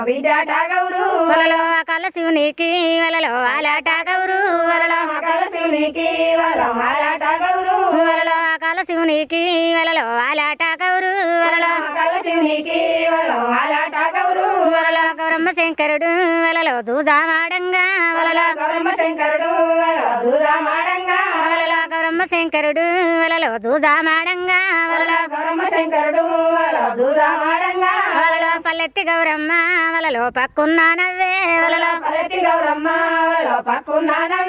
బిడ్డాట గౌరు వలలో కళ్ళ శివునికి వలలో ఆలాట గౌరు వలలో మకల శివునికి వాళ్ళ మాలాట గౌరు వలలో కళ్ళ శివునికి వలలో ఆలాట గౌరు వలలో మకల శివునికి వాళ్ళ మాలాట గౌరు వలలో గౌరమ్మ శంకరుడు వలలో దూజామాడంగా వలలో గౌరమ్మ శంకరుడు వాళ్ళ దూదా మాడంగా వలలో గౌరమ్మ శంకరుడు వలలో దూజామాడంగా వలలో గౌరమ్మ శంకరుడు వాళ్ళ దూదా మాడంగా వలలో పల్లెత్తి గౌరమ్మ వలలో పక్కున్నా నవ్వే వలలో పలెత్తి గౌరమ్మ వాళ్ళ పక్కున్నాన